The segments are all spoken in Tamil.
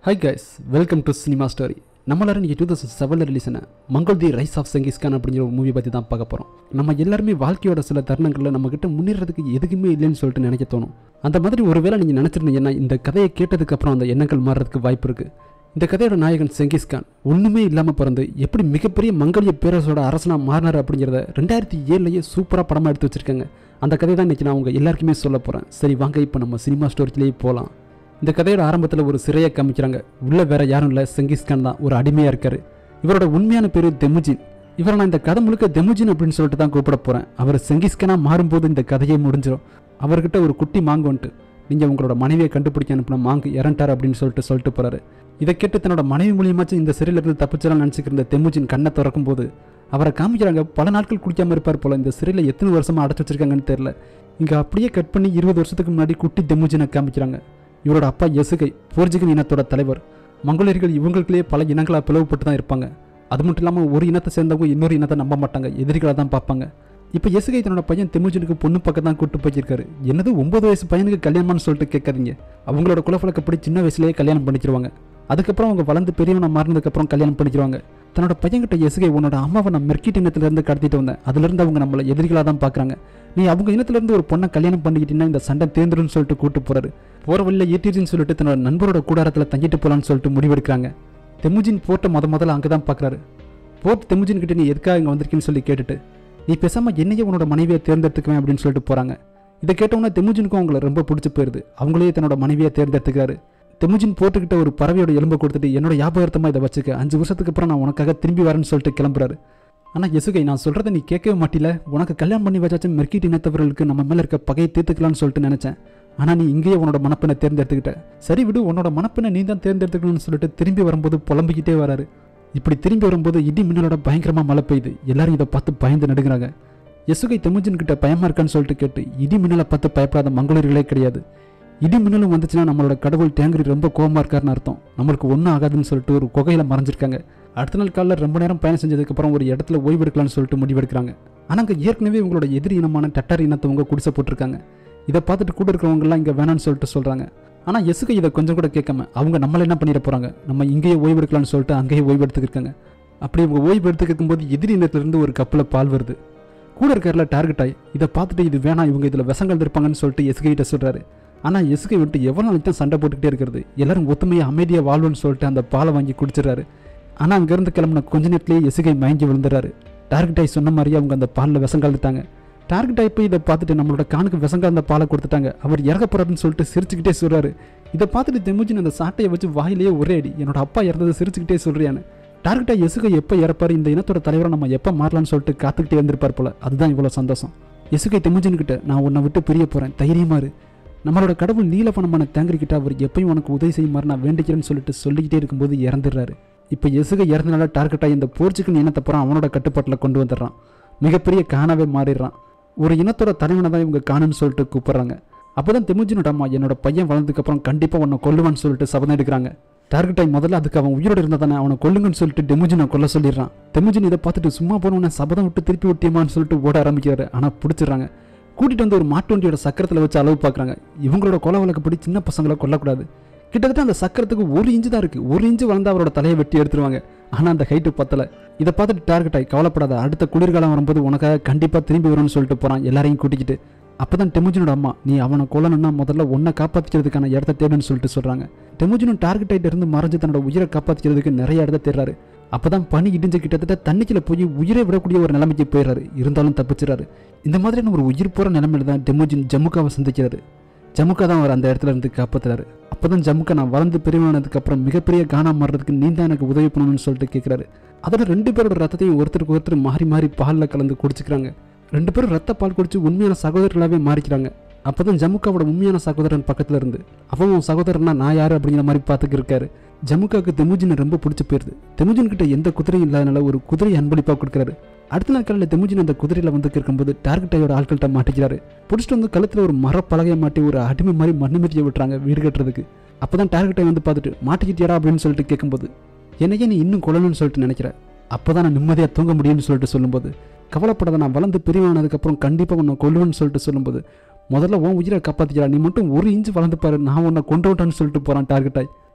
hi guys welcome to cinema story நம்மளால இன்றைக்கி டூ தௌசண்ட் செவனில் ரிலீஸ் ஆன Mongol the rise of Genghis Khan அப்படிங்கிற ஒரு மூவி பற்றி தான் பார்க்க போகிறோம் நம்ம எல்லாருமே வாழ்க்கையோட சில தருணங்களில் நம்மக்கிட்ட முன்னேறதுக்கு எதுக்குமே இல்லைன்னு சொல்லிட்டு நினைக்க தோணும் அந்த மாதிரி ஒருவேளை நீங்கள் நினச்சிருந்தீங்கன்னா இந்த கதையை கேட்டதுக்கப்புறம் அந்த எண்ணங்கள் மாறுறதுக்கு வாய்ப்பு இருக்குது இந்த கதையோட நாயகன் செங்கிஸ்கான் ஒன்றுமே இல்லாமல் பிறந்து எப்படி மிகப்பெரிய மங்கோலிய பேரரசோட அரசனாக மாறினார் அப்படிங்கிறத ரெண்டாயிரத்தி ஏழுலேயே சூப்பராக படமாக எடுத்து வச்சிருக்காங்க அந்த கதை தான் இன்றைக்கி நான் உங்கள் எல்லாருக்குமே சொல்ல போகிறேன் சரி வாங்க இப்போ நம்ம சினிமா ஸ்டோரிக்கிலேயே போகலாம் இந்த கதையோட ஆரம்பத்தில் ஒரு சிறையை காமிக்கிறாங்க உள்ள வேற யாரும் இல்லை செங்கிஸ்கான் தான் ஒரு அடிமையாக இருக்காரு இவரோட உண்மையான பேர் தெமுஜின் இவரை நான் இந்த கதை முழுக்க தெமுஜின் அப்படின்னு சொல்லிட்டு தான் கூப்பிட போகிறேன் அவர் செங்கிஸ்கானாக மாறும்போது இந்த கதையே முடிஞ்சிடும் அவர்கிட்ட ஒரு குட்டி மாங்கு வந்துட்டு நீங்கள் உங்களோட மனைவியை கண்டுபிடிக்க அனுப்பின மாங்கு இறண்டார் அப்படின்னு சொல்லிட்டு சொல்லிட்டு போறாரு இதை கேட்டு தன்னோட மனைவி மூலியமாச்சும் இந்த சிறையிலிருந்து தப்பிச்சிடலாம் நினச்சிக்கிற தெமுஜின் கண்ணை திறக்கும் போது அவரை காமிக்கிறாங்க பல நாட்கள் குடிக்காம இருப்பார் போல இந்த சிறையில் எத்தனை வருஷமா அடைச்சு வச்சிருக்காங்கன்னு தெரியல இங்கே அப்படியே கட் பண்ணி இருபது வருஷத்துக்கு முன்னாடி குட்டி தெமுஜினை காமிக்கிறாங்க இவரோட அப்பா எசுகை போர்ஜிகன் இனத்தோட தலைவர் மங்கோலியர்கள் இவங்களுக்குள்ளேயே பல இனங்களாக பிளவுபட்டு தான் இருப்பாங்க அது மட்டும் இல்லாமல் ஒரு இனத்தை சேர்ந்தவங்க இன்னொரு இனத்தை நம்ப மாட்டாங்க எதிரிகளாக தான் பார்ப்பாங்க இப்போ எசுகை தன்னோட பையன் தெமுஜனுக்கு பொண்ணு பக்கம் தான் கூட்டு போயிருக்காரு என்னது ஒன்பது வயசு பையனுக்கு கல்யாணம்னு சொல்லிட்டு கேட்காதீங்க அவங்களோட குலப்பழக்கப்படி சின்ன வயசுலேயே கல்யாணம் பண்ணிச்சிருவாங்க அதுக்கப்புறம் அவங்க வளர்ந்து பெரியவனா மாறினதுக்கப்புறம் கல்யாணம் பண்ணிக்கிறாங்க தன்னோட பையன்கிட்ட எசுகை உன்னோட அம்மாவை நான் மெர்கிட் இனத்திலிருந்து கடத்திட்டு வந்தேன் அதுலேருந்து அவங்க நம்மளை எதிரிகளாக தான் பார்க்குறாங்க நீ அவங்க இனத்திலிருந்து ஒரு பொண்ணை கல்யாணம் பண்ணிக்கிட்டீங்கன்னா இந்த சண்டை தேர்ந்துருன்னு சொல்லிட்டு கூட்டு போறாரு போகிற வழியில் ஈட்டிருன்னு சொல்லிட்டு தன்னோட நண்பரோட கூடாரத்தில் தங்கிட்டு போகலான்னு சொல்லிட்டு முடிவெடுக்கிறாங்க தெமுஜின் போர்ட்டை முத முதல்ல அங்கே தான் பார்க்குறாரு போர்ட் தெமுஜின் கிட்ட நீ எதுக்காக இங்கே வந்திருக்கேன்னு சொல்லி கேட்டுட்டு நீ பேசாமல் என்னையே உன்னோட மனைவியை தேர்ந்தெடுத்துக்குவேன் அப்படின்னு சொல்லிட்டு போகிறாங்க இதை கேட்டவுடனே தெமுஜினுக்கும் அவங்கள ரொம்ப பிடிச்சி போயிருது அவங்களே தன்னோட மனைவியை தேர்ந்தெடுத்துக்கிறாரு தெமுஜின் போட்டுக்கிட்ட ஒரு பறவையோட எலும்பை கொடுத்துட்டு என்னோட ஞாபகார்த்தமாக இதை வச்சுக்க அஞ்சு வருஷத்துக்கு அப்புறம் நான் உனக்காக திரும்பி வரேன்னு சொல்லிட்டு கிளம்புறாரு ஆனால் எசுகை நான் சொல்கிறத நீ கேட்கவே மாட்டில உனக்கு கல்யாணம் பண்ணி வச்சாச்சும் மெர்கிட் இனத்தவர்களுக்கு நம்ம மேலே இருக்க பகையை தீர்த்துக்கலாம்னு சொல்லிட்டு நினச்சேன் ஆனால் நீ இங்கேயே உன்னோட மனப்பெண்ணை தேர்ந்தெடுத்துக்கிட்ட சரி விடு உன்னோட மனப்பெண்ணை நீ தான் தேர்ந்தெடுத்துக்கணும்னு சொல்லிட்டு திரும்பி வரும்போது புலம்பிக்கிட்டே வராரு இப்படி திரும்பி வரும்போது இடி மின்னலோட பயங்கரமாக மழை பெய்யுது எல்லாரும் இதை பார்த்து பயந்து நடுங்கிறாங்க எசுகை தெமுஜின் கிட்ட பயமா இருக்கான்னு சொல்லிட்டு கேட்டு இடி மின்னலை பார்த்து பயப்படாத மங்களூர்களே கிடையாது இடி மின்னலும் வந்துச்சுன்னா நம்மளோட கடவுள் டேங்கரி ரொம்ப கோவமா இருக்காருன்னு அர்த்தம் நம்மளுக்கு ஒன்றும் ஆகாதுன்னு சொல்லிட்டு ஒரு குகையில் மறைஞ்சிருக்காங்க அடுத்த நாள் காலையில் ரொம்ப நேரம் பயணம் செஞ்சதுக்கப்புறம் ஒரு இடத்துல ஓய்வு எடுக்கலாம்னு சொல்லிட்டு முடிவெடுக்கிறாங்க ஆனால் அங்கே ஏற்கனவே உங்களோட எதிரி இனமான டட்டார் இனத்தவங்க குடிசை போட்டிருக்காங்க இதை பார்த்துட்டு கூட இருக்கிறவங்கலாம் இங்கே வேணாம்னு சொல்லிட்டு சொல்கிறாங்க ஆனால் எசுகை இதை கொஞ்சம் கூட கேட்காம அவங்க நம்மள என்ன பண்ணிட போகிறாங்க நம்ம இங்கேயே ஓய்வு எடுக்கலாம்னு சொல்லிட்டு அங்கேயே ஓய்வு எடுத்துக்கிருக்காங்க அப்படி இவங்க ஓய்வு எடுத்துக்கும் போது எதிரி இனத்திலிருந்து ஒரு கப்பில் பால் வருது கூட இருக்கிறல டார்கெட் ஆகி இதை பார்த்துட்டு இது வேணாம் இவங்க இதில் விஷங்கள் இருப்பாங்கன்னு சொல்லிட்டு எசுகைகிட்ட சொல்கிறாரு ஆனால் எசுகை விட்டு எவ்வளோ நாளைக்கு தான் சண்டை போட்டுக்கிட்டே இருக்கிறது எல்லாரும் ஒத்துமையாக அமைதியாக வாழ்வுன்னு சொல்லிட்டு அந்த பாலை வாங்கி குடிச்சிடுறாரு ஆனால் அங்கேருந்து கிளம்புன கொஞ்ச நேரத்திலேயே எசுகை மயங்கி விழுந்துறாரு டார்கெட் ஆகி சொன்ன மாதிரியே அவங்க அந்த பாலில் விஷம் கலந்துட்டாங்க டார்கெட் ஆகி போய் இதை பார்த்துட்டு நம்மளோட கானுக்கு விஷம் கலந்த பாலை கொடுத்துட்டாங்க அவர் இறக்க போறாருன்னு சொல்லிட்டு சிரிச்சுக்கிட்டே சொல்றாரு இதை பார்த்துட்டு தெமுஜின் அந்த சாட்டையை வச்சு வாயிலேயே ஒரே அடி என்னோட அப்பா இறந்தது சிரிச்சுக்கிட்டே சொல்றியான்னு டார்கெட்டாக எசுகை எப்போ இறப்பார் இந்த இனத்தோட தலைவரை நம்ம எப்போ மாறலாம்னு சொல்லிட்டு காத்துக்கிட்டே இருந்திருப்பார் போல அதுதான் இவ்வளோ சந்தோஷம் எசுகை தெமுஜின் கிட்ட நான் உன்னை விட்டு பிரிய போகிறேன் தைரியமா இரு நம்மளோட கடவுள் நீலவனமான தேங்கரிக்கிட்ட அவர் எப்பயும் உனக்கு உதவி செய்யுமாறு நான் வேண்டிக்கிறேன்னு சொல்லிட்டு சொல்லிக்கிட்டே இருக்கும்போது இறந்துடுறாரு இப்போ எசுகை இறந்தனால டார்கெட்டாக இந்த போர்ச்சுகல் இனத்தை அப்புறம் அவனோட கட்டுப்பாட்டில் கொண்டு வந்துடுறான் மிகப்பெரிய காணாவே மாறிடுறான் ஒரு இனத்தோட தலைவனை தான் இவங்க காணுன்னு சொல்லிட்டு கூப்பிட்றாங்க அப்போதான் தெமுஜினோட அம்மா என்னோட பையன் வளர்ந்ததுக்கப்புறம் கண்டிப்பாக உன்னை கொல்லுவான்னு சொல்லிட்டு சபதம் எடுக்கிறாங்க டார்கெட் டைம் முதல்ல அதுக்கு அவன் உயிரோடு இருந்தா தானே அவனை கொல்லுங்கன்னு சொல்லிட்டு டெமுஜினை கொல்ல சொல்லிடுறான் டெமுஜின் இதை பார்த்துட்டு சும்மா போனவனை சபதம் விட்டு திருப்பி விட்டியமான்னு சொல்லிட்டு ஓட ஆரம்பிக்கிறாரு ஆனால் பிடிச்சிடுறாங்க கூட்டிட்டு வந்து ஒரு மாட்டு வண்டியோட சக்கரத்தில் வச்சு அளவு பார்க்குறாங்க இவங்களோட கொலை வழக்கப்படி சின்ன பசங்களை கொல்லக்கூடாது கிட்டத்தட்ட அந்த சக்கரத்துக்கு ஒரு இன்ச்சு தான் இருக்குது ஒரு இன்ச்சு வளர்ந்து அவரோட தலையை வெட்டி எடுத்துருவாங்க ஆனால் அந்த ஹைட்டு பத்தலை இதை பார்த்துட்டு டார்கெட் ஆகி கவலைப்படாத அடுத்த குளிர்காலம் வரும்போது உனக்காக கண்டிப்பாக திரும்பி வரும்னு சொல்லிட்டு போகிறான் எல்லாரையும் கூட்டிக்கிட்டு அப்போ தான் டெமுஜினோட அம்மா நீ அவனை கொல்லணும்னா முதல்ல உன்னை காப்பாற்றிக்கிறதுக்கான இடத்த தேடுன்னு சொல்லிட்டு சொல்கிறாங்க டெமுஜினும் டார்கெட் ஆகிட்டு இருந்து மறைஞ்சு தன்னோட உயிரை காப்பாற்றிக்கிறதுக்கு நிறைய இடத்த தேடுறாரு அப்போ தான் பனி இடிஞ்சு கிட்டத்தட்ட தண்ணிக்குள்ள போய் உயிரை விடக்கூடிய ஒரு நிலைமைக்கு போயிடுறாரு இருந்தாலும் தப்பிச்சிடறாரு இந்த மாதிரியான ஒரு உயிர் போகிற நிலைமையில தான் டெமுஜின் ஜம்முக்காவை சந்திக்கிறாரு ஜமுக்கா தான் அவர் அந்த இடத்துல இருந்து காப்பாத்துறாரு அப்பதான் ஜமுக்கா நான் வளர்ந்து பெரியவானதுக்கு அப்புறம் மிகப்பெரிய காணா மாறுறதுக்கு நீ தான் எனக்கு உதவி பண்ணணும்னு சொல்லிட்டு கேட்குறாரு அதோட ரெண்டு பேரோட ரத்தத்தையும் ஒருத்தருக்கு ஒருத்தர் மாறி மாறி பாலில் கலந்து குடிச்சுக்கிறாங்க ரெண்டு பேரும் ரத்த பால் குடிச்சு உண்மையான சகோதரர்களாகவே மாறிக்கிறாங்க அப்பதான் ஜமுக்காவோட உண்மையான சகோதரன் பக்கத்துல இருந்து அவன் உன் சகோதரனா நான் யாரு அப்படிங்கிற மாதிரி பார்த்துக்கு இருக்காரு ஜமுக்காவுக்கு தெமுஜினை ரொம்ப பிடிச்சி போயிருது தெமுஜின் கிட்ட எந்த குதிரையும் இல்லாதனால ஒரு குதிரை அன்பளிப்பாக கொடுக்குறாரு அடுத்த நாள் காலையில் தெமுஜின் அந்த குதிரையில் வந்து இருக்கும்போது டார்கெட்டாயோட ஆட்கள்கிட்ட மாட்டிக்கிறாரு பிடிச்சிட்டு வந்து கழுத்தில் ஒரு மரப்பலகையை மாட்டி ஒரு அடிமை மாதிரி மண்ணு மிதிய விட்டுறாங்க வீடு கட்டுறதுக்கு அப்போ தான் டார்கெட்டை வந்து பார்த்துட்டு மாட்டிக்கிட்டியாடா அப்படின்னு சொல்லிட்டு கேட்கும்போது என்னையே நீ இன்னும் கொல்லணும்னு சொல்லிட்டு நினைக்கிற அப்போ தான் நான் நிம்மதியாக தூங்க முடியும்னு சொல்லிட்டு சொல்லும்போது கவலைப்படாத நான் வளர்ந்து பெரியவானதுக்கப்புறம் கண்டிப்பாக உன்னை கொல்லுவேன்னு சொல்லிட்டு சொல்லும்போது முதல்ல உன் உயிரை காப்பாற்றிக்கிறா நீ மட்டும் ஒரு இன்ச்சு வளர்ந்து பாரு நான் உன்னை கொண்டு விட்டான்னு சொல்லிட்டு போகிறான் டார்கெட்டாய்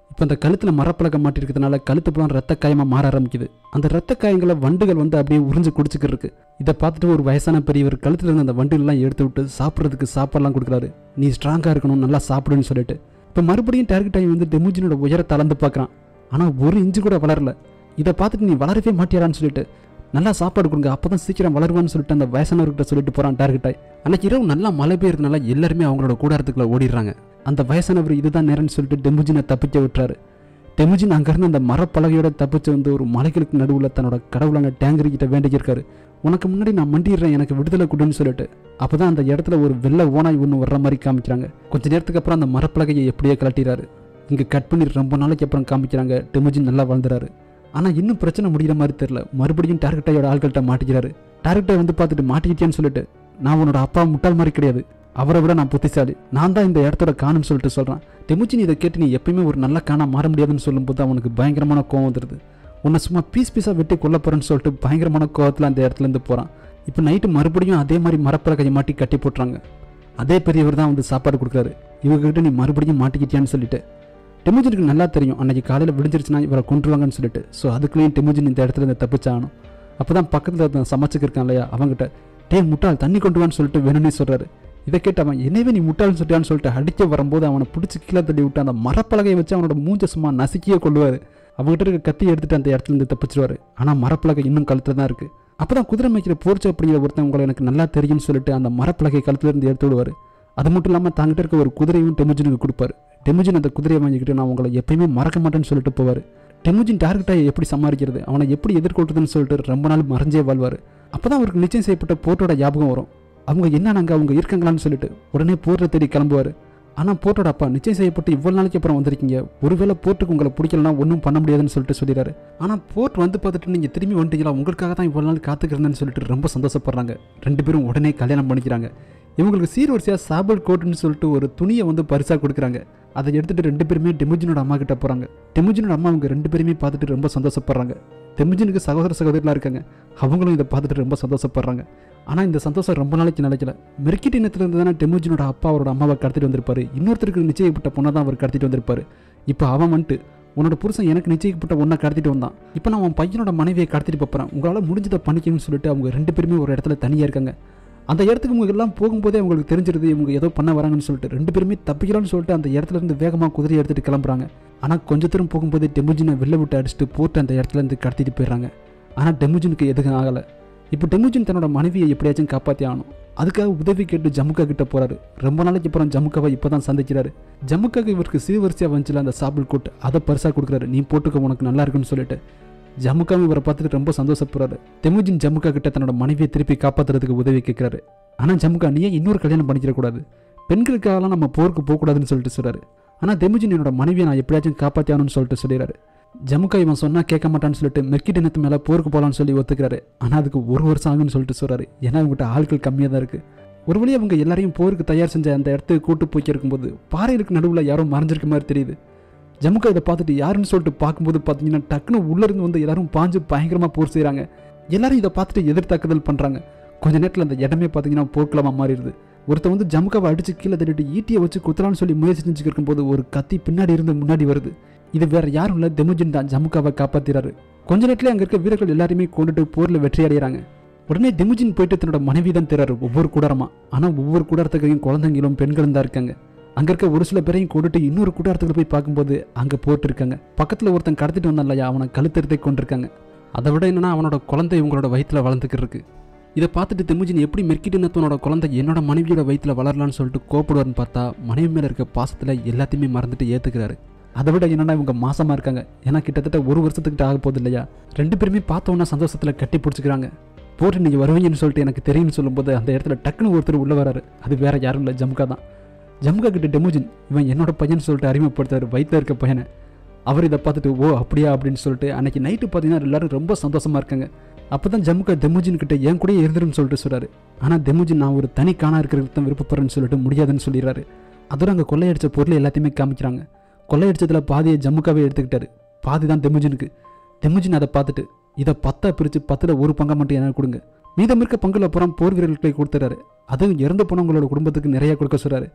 இப்போ அந்த கழுத்தில் மரப்பழக்கம் மாட்டிருக்கிறதுனால கழுத்து புறம் ரத்த காயமாக மாற ஆரம்பிக்குது அந்த ரத்த காயங்களை வண்டுகள் வந்து அப்படியே உறிஞ்சு குடிச்சுக்கிட்டு இருக்கு இதை பார்த்துட்டு ஒரு வயசான பெரியவர் கழுத்தில் இருந்த அந்த வண்டுகள்லாம் எடுத்து விட்டு சாப்பிட்றதுக்கு சாப்பாடுலாம் கொடுக்குறாரு நீ ஸ்ட்ராங்காக இருக்கணும் நல்லா சாப்பிடுன்னு சொல்லிட்டு இப்போ மறுபடியும் டார்கெட் ஆகி வந்து டெமுஜினோட உயரத்தை அளந்து பார்க்குறான் ஆனால் ஒரு இன்ச்சு கூட வளரல இதை பார்த்துட்டு நீ வளரவே மாட்டியாரான்னு சொல்லிட்டு நல்லா சாப்பாடு கொடுங்க அப்போ தான் சீக்கிரம் வளருவான்னு சொல்லிட்டு அந்த வயசானவர்கிட்ட சொல்லிட்டு போகிறான் டார்கெட் ஆகி அன்னைக்கு இரவு நல்லா மழை பெய்யறதுனால எல்லாருமே அவங்களோட கூடாரத்துக்குள்ள ஓடிடுறாங்க அந்த வயசானவர் இதுதான் நேரம்னு சொல்லிட்டு டெமுஜினை தப்பிக்க விட்டுறாரு டெமுஜின் அங்கேருந்து அந்த மரப்பலகையோட தப்பிச்சு வந்து ஒரு மலைகளுக்கு நடுவில் தன்னோட கடவுளான டேங்கரி கிட்ட வேண்டிக்கிருக்காரு உனக்கு முன்னாடி நான் மண்டிடுறேன் எனக்கு விடுதலை கொடுன்னு சொல்லிட்டு அப்பதான் அந்த இடத்துல ஒரு வெள்ளை ஓனாய் ஒன்று வர்ற மாதிரி காமிக்கிறாங்க கொஞ்ச நேரத்துக்கு அப்புறம் அந்த மரப்பலகையை எப்படியே கலட்டிடுறாரு இங்கே கட் பண்ணி ரொம்ப நாளைக்கு அப்புறம் காமிக்கிறாங்க டெமுஜின் நல்லா வாழ்ந்துறாரு ஆனால் இன்னும் பிரச்சனை முடிகிற மாதிரி தெரியல மறுபடியும் டார்கெட்டையோட ஆள்கள்ட்ட மாட்டிக்கிறாரு டார்கெட்டை வந்து பார்த்துட்டு மாட்டிக்கிட்டேன்னு சொல்லிட்டு நான் உன்னோட அப்பா முட்டாள் மாதிரி கிடையாது அவரை விட நான் புத்திசாலி நான் தான் இந்த இடத்தோட காணும்னு சொல்லிட்டு சொல்கிறான் டெமுச்சின் இதை கேட்டு நீ எப்பயுமே ஒரு நல்ல காணா மாற முடியாதுன்னு சொல்லும்போது அவனுக்கு பயங்கரமான கோவம் வந்துடுது உன்னை சும்மா பீஸ் பீஸாக வெட்டி கொல்ல போகிறேன்னு சொல்லிட்டு பயங்கரமான கோவத்தில் அந்த இடத்துலேருந்து போகிறான் இப்போ நைட்டு மறுபடியும் அதே மாதிரி மரப்பலகையை மாட்டி கட்டி போட்டுறாங்க அதே பெரியவர் தான் வந்து சாப்பாடு கொடுக்குறாரு இவங்ககிட்ட நீ மறுபடியும் மாட்டிக்கிட்டியான்னு சொல்லிட்டு டெமுஜினுக்கு நல்லா தெரியும் அன்னைக்கு காலையில் விடிஞ்சிருச்சுன்னா இவரை கொண்டுருவாங்கன்னு சொல்லிட்டு ஸோ அதுக்குள்ளேயும் டெமுஜின் இந்த இடத்துல இருந்து தப்பிச்சாகணும் அப்போ தான் பக்கத்தில் சமைச்சுக்கு இருக்கான் இல்லையா அவங்ககிட்ட டே முட்டாள் தண்ணி கொண்டு வான்னு சொல்லிட்டு வேணும்னே சொல்கிறாரு இதை கேட்டு அவன் என்னவே நீ முட்டாள்னு சொல்லிட்டான்னு சொல்லிட்டு அடிக்க வரும்போது அவனை பிடிச்சி கீழே தள்ளி விட்டு அந்த மரப்பலகையை வச்சு அவனோட மூஞ்ச சும்மா நசுக்கியே கொள்ளுவார் அவங்ககிட்ட இருக்க கத்தி எடுத்துட்டு அந்த இடத்துல இருந்து தப்பிச்சிருவாரு ஆனால் மரப்பலகை இன்னும் கழுத்தில் தான் இருக்குது அப்போ தான் குதிரை மேய்க்கிற போர்ச்சு அப்படிங்கிற ஒருத்தன் உங்களை எனக்கு நல்லா தெரியும்னு சொல்லிட்டு அந்த மரப்பலகை கழுத்துல இருந்து எடுத்து விடுவார் அது மட்டும் இல்லாமல் தாங்கிட்ட இருக்க ஒரு குதிரையும் டெமுஜினுக்கு கொடுப்பாரு டெமுஜின் அந்த குதிரையை வாங்கிக்கிட்டு நான் உங்களை எப்பயுமே மறக்க மாட்டேன்னு சொல்லிட்டு போவார் டெமுஜின் டார்கெட்டாக எப்படி சமாளிக்கிறது அவனை எப்படி எதிர்கொள்றதுன்னு சொல்லிட்டு ரொம்ப நாள் மறைஞ்சே வாழ்வார் அப்போ தான் அவருக்கு நிச்சயம் செய்யப்பட்ட போர்ட்டோட ஞாபகம் வரும் அவங்க என்னன்னாங்க அவங்க இருக்காங்களான்னு சொல்லிட்டு உடனே போர்ட்டை தேடி கிளம்புவார் ஆனால் போர்ட்டோட அப்பா நிச்சயம் செய்யப்பட்டு இவ்வளோ நாளைக்கு அப்புறம் வந்திருக்கீங்க ஒருவேளை போர்ட்டுக்கு உங்களை பிடிக்கலனா ஒன்றும் பண்ண முடியாதுன்னு சொல்லிட்டு சொல்லிடுறாரு ஆனால் போர்ட் வந்து பார்த்துட்டு நீங்கள் திரும்பி வந்துட்டீங்களா உங்களுக்காக தான் இவ்வளோ நாள் காத்துக்கிறேன்னு சொல்லிட்டு ரொம்ப சந்தோஷப்படுறாங்க ரெண்டு பேரும் உடனே கல்யாணம் பண்ணிக்கிறாங்க இவங்களுக்கு சீர்வரிசையாக சாபல் கோட்டுன்னு சொல்லிட்டு ஒரு துணியை வந்து பரிசாக கொடுக்குறாங்க அதை எடுத்துட்டு ரெண்டு பேருமே டெமுஜினோட அம்மா கிட்ட போகிறாங்க டெமுஜினோட அம்மா அவங்க ரெண்டு பேருமே பார்த்துட்டு ரொம்ப சந்தோஷப்படுறாங்க டெமுஜினுக்கு சகோதர சகோதரிலாம் இருக்காங்க அவங்களும் இதை பார்த்துட்டு ரொம்ப சந்தோஷப்படுறாங்க ஆனால் இந்த சந்தோஷம் ரொம்ப நாளைக்கு நிலைக்கல மெர்கிட் இனத்திலிருந்து தானே டெமுஜினோட அப்பா அவரோட அம்மாவை கடத்திட்டு வந்திருப்பாரு இன்னொருத்தருக்கு நிச்சயிக்கப்பட்ட பொண்ணை தான் அவர் கடத்திட்டு வந்திருப்பாரு இப்போ அவன் வந்துட்டு உன்னோட புருஷன் எனக்கு நிச்சயிக்கப்பட்ட ஒன்றை கடத்திட்டு வந்தான் இப்போ நான் உன் பையனோட மனைவியை கடத்திட்டு போகிறேன் உங்களால் முடிஞ்சதை பண்ணிக்கணும்னு சொல்லிட்டு அவங்க ரெண்டு பேருமே ஒரு இடத்துல தனியாக இருக்காங்க அந்த இடத்துக்கு இவங்க எல்லாம் போகும்போதே அவங்களுக்கு தெரிஞ்சிருது இவங்க ஏதோ பண்ண வராங்கன்னு சொல்லிட்டு ரெண்டு பேருமே தப்பிக்கலாம்னு சொல்லிட்டு அந்த இடத்துல இருந்து வேகமாக குதிரை எடுத்துட்டு கிளம்புறாங்க ஆனால் கொஞ்ச தூரம் போகும்போது டெமுஜினை வெளில விட்டு அடிச்சுட்டு போட்டு அந்த இடத்துல இருந்து கடத்திட்டு போயிடுறாங்க ஆனால் டெமுஜினுக்கு எதுவும் ஆகலை இப்போ டெமுஜின் தன்னோட மனைவியை எப்படியாச்சும் காப்பாற்றி ஆகணும் அதுக்காக உதவி கேட்டு ஜமுக்கா கிட்ட போறாரு ரொம்ப நாளைக்கு அப்புறம் ஜமுக்காவை இப்போ தான் சந்திக்கிறாரு ஜமுக்காக்கு இவருக்கு சீர்வரிசையாக வந்துச்சுல அந்த சாப்பிள் கோட் அதை பரிசாக கொடுக்குறாரு நீ போட்டுக்க உனக்கு நல்லா இருக்குன்னு சொல்லிட்டு ஜமுக்காவும் இவரை பார்த்துட்டு ரொம்ப சந்தோஷப்படுறாரு தெமுஜின் ஜமுக்கா கிட்ட தன்னோட மனைவியை திருப்பி காப்பாற்றுறதுக்கு உதவி கேட்குறாரு ஆனால் ஜமுக்கா நீ ஏன் இன்னொரு கல்யாணம் பண்ணிக்கிறக்கூடாது பெண்களுக்காகலாம் நம்ம போருக்கு போகக்கூடாதுன்னு சொல்லிட்டு சொல்றாரு ஆனால் தெமுஜின் என்னோட மனைவியை நான் எப்படியாச்சும் காப்பாற்றியானுன்னு சொல்லிட்டு சொல்லிடுறாரு ஜமுக்கா இவன் சொன்னா கேட்க மாட்டான்னு சொல்லிட்டு மெர்கிட் இனத்து மேலே போருக்கு போகலான்னு சொல்லி ஒத்துக்கிறாரு ஆனால் அதுக்கு ஒரு வருஷம் ஆகும்னு சொல்லிட்டு சொல்றாரு ஏன்னா இவங்ககிட்ட ஆட்கள் கம்மியாக தான் இருக்கு ஒரு வழி அவங்க எல்லாரையும் போருக்கு தயார் செஞ்ச அந்த இடத்துக்கு கூட்டு போய்க்கு இருக்கும்போது பாறைகளுக்கு நடுவில் யாரோ மறைஞ்சிருக்க மாதிரி தெரியுது ஜமுக்கா இதை பார்த்துட்டு யாருன்னு சொல்லிட்டு பார்க்கும்போது பார்த்தீங்கன்னா டக்குன்னு உள்ள இருந்து வந்து எல்லாரும் பாஞ்சு பயங்கரமாக போர் செய்கிறாங்க எல்லாரும் இதை பார்த்துட்டு எதிர்த்தாக்குதல் பண்ணுறாங்க கொஞ்ச நேரத்தில் அந்த இடமே பார்த்தீங்கன்னா போர்க்களமாக மாறிடுது ஒருத்தன் வந்து ஜமுக்காவை அடிச்சு கீழே தள்ளிட்டு ஈட்டியை வச்சு குத்தலான்னு சொல்லி முயற்சி செஞ்சுட்டு இருக்கும்போது ஒரு கத்தி பின்னாடி இருந்து முன்னாடி வருது இது வேற யாரும் இல்லை தெமுஜின் தான் ஜமுக்காவை காப்பாத்திறாரு கொஞ்ச நேரத்துல அங்க இருக்க வீரர்கள் எல்லாருமே கொண்டுட்டு போர்ல வெற்றி அடைகிறாங்க உடனே தெமுஜின் போயிட்டு தன்னோட மனைவி தான் தேறாரு ஒவ்வொரு கூடாரமா ஆனா ஒவ்வொரு கூடாரத்துக்கையும் குழந்தைங்களும் பெண்களும் தான் இருக்காங்க அங்க இருக்க ஒரு சில பேரையும் கொண்டுட்டு இன்னொரு கூடாரத்துக்கு போய் பார்க்கும்போது அங்க போட்டு இருக்காங்க பக்கத்துல ஒருத்தன் கடத்திட்டு வந்தான் இல்லையா அவனை கழுத்தெடுத்தே கொண்டிருக்காங்க அதை விட என்னன்னா அவனோட குழந்தை இவங்களோட வயித்துல வளர்ந்துக்கிட்டு இருக்கு இதை பார்த்துட்டு தெமுஜின் எப்படி மெர்க்கிட்டினத்தனோட குழந்தை என்னோட மனைவியோட வயித்துல வளரலான்னு சொல்லிட்டு கோப்படுவார்னு பார்த்தா மனைவி மேல இருக்க பாசத்துல எல்லாத்தையுமே மறந்துட்டு ஏத்துக்கிறாரு அதை விட என்னன்னா இவங்க மாசமா இருக்காங்க ஏன்னா கிட்டத்தட்ட ஒரு வருஷத்துக்கிட்ட ஆக போகுது இல்லையா ரெண்டு பேருமே பார்த்தோன்னா சந்தோஷத்துல கட்டி பிடிச்சிக்கிறாங்க போட்டு நீங்க வருவீங்கன்னு சொல்லிட்டு எனக்கு தெரியும்னு சொல்லும்போது அந்த இடத்துல டக்குன்னு ஒருத்தர் உள்ள வராரு அது வேற யாரும் இல்லை ஜம்கா தான் ஜம்கா கிட்ட டெமுஜின் இவன் என்னோட பையன் சொல்லிட்டு அறிமுகப்படுத்தாரு வயிற்றுல இருக்க பையனை அவர் இதை பார்த்துட்டு ஓ அப்படியா அப்படின்னு சொல்லிட்டு அன்னைக்கு நைட்டு பார்த்தீங்கன்னா எல்லாரும் ரொம்ப சந்தோஷமா இருக்காங்க அப்போ தான் ஜம்முக்கா தெமுஜின் கிட்ட என் கூட இருந்துருன்னு சொல்லிட்டு சொல்றாரு ஆனால் தெமுஜின் நான் ஒரு தனி காணா இருக்கிறதுக்கு தான் விருப்பப்படுறேன்னு சொல்லிட்டு முடியாதுன்னு சொல்லிடுறாரு அதோட அங்கே கொள்ளையடிச்ச பொருள் எல்லாத்தையுமே காமிக்கிறாங்க கொள்ளையடிச்சதுல பாதியை ஜம்முக்காவே எடுத்துக்கிட்டாரு பாதி தான் தெமுஜினுக்கு தெமுஜின் அதை பார்த்துட்டு இதை பத்தா பிரித்து பத்தில் ஒரு பங்கை மட்டும் எனக்கு கொடுங்க மீதம் இருக்க பங்குல அப்புறம் போர் வீரர்களுக்கு கொடுத்துறாரு அதுவும் இறந்து போனவங்களோட குடும்பத்துக்கு நிறைய கொடுக்க சொல்றாரு